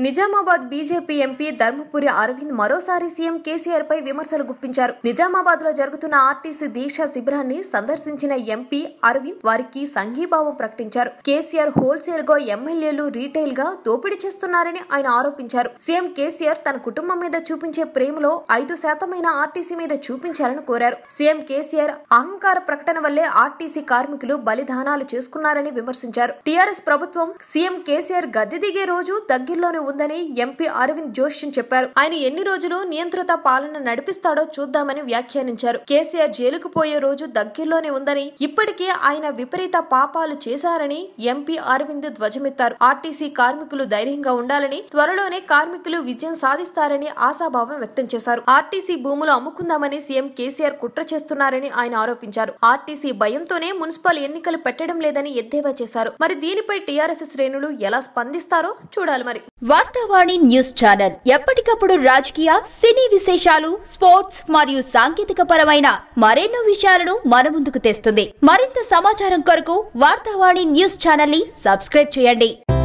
Nizamabad BJP MP Dharmapuri Arvind మరోసారి CM KCR పై విమర్శలు గుప్పించారు నిజామాబాద్ లో జరుగుతున్న ఆర్టీసీ దీక్ష శిబిరాన్ని సందర్శించిన ఎంపీ అరవింద్ వారికి సంఘీభావం ప్రకటించారు కేసీఆర్ హోల్సేల్ గా ఎమ్మెల్యేలు రీటైల్ గా దోపిడీ చేస్తున్నారని ఆయన ఆరోపించారు సీఎం కేసీఆర్ తన కుటుంబం మీద చూపించే ప్రేమలో ఐదు శాతమైన ఆర్టీసీ మీద చూపించాలని కోరారు సీఎం కేసీఆర్ అహంకార ప్రకటన వల్లే ఆర్టీసీ కార్మికులు బలిదానాలు చేసుకున్నారని విమర్శించారు టీఆర్ఎస్ ప్రభుత్వం సీఎం కేసీఆర్ గద్దె దిగే రోజు దగ్గరలోనే ఉందని ఎంపీ అరవింద్ జోషిన్ చెప్పారు ఆయన ఎన్ని రోజులు నియంత్రిత పాలన నడిపిస్తాడో చూద్దామని వ్యాఖ్యానించారు కేసీఆర్ జైలుకు పోయే రోజు దగ్గరలోనే ఉందని ఇప్పటికే ఆయన విపరీత పాపాలు చేశారని ఎంపీ అరవింద్ ధ్వజమెత్తారు ఆర్టీసీ కార్మికులు ధైర్యంగా ఉండాలని త్వరలోనే కార్మికులు విజయం సాధిస్తారని ఆశాభావం వ్యక్తం చేశారు ఆర్టీసీ భూములు అమ్ముకుందామని సీఎం కేసీఆర్ కుట్ర చేస్తున్నారని ఆయన ఆరోపించారు ఆర్టీసీ భయంతోనే మున్సిపల్ ఎన్నికలు పెట్టడం లేదని ఎద్దేవా చేశారు మరి దీనిపై టీఆర్ఎస్ శ్రేణులు ఎలా స్పందిస్తారో చూడాలి మరి వార్తావాణి న్యూస్ ఛానల్ ఎప్పటికప్పుడు రాజకీయ సినీ విశేషాలు స్పోర్ట్స్ మరియు సాంకేతిక పరమైన మరెన్నో విషయాలను మన ముందుకు తెస్తుంది మరింత సమాచారం కొరకు వార్తావాణి న్యూస్ ఛానల్ ని సబ్స్క్రైబ్ చేయండి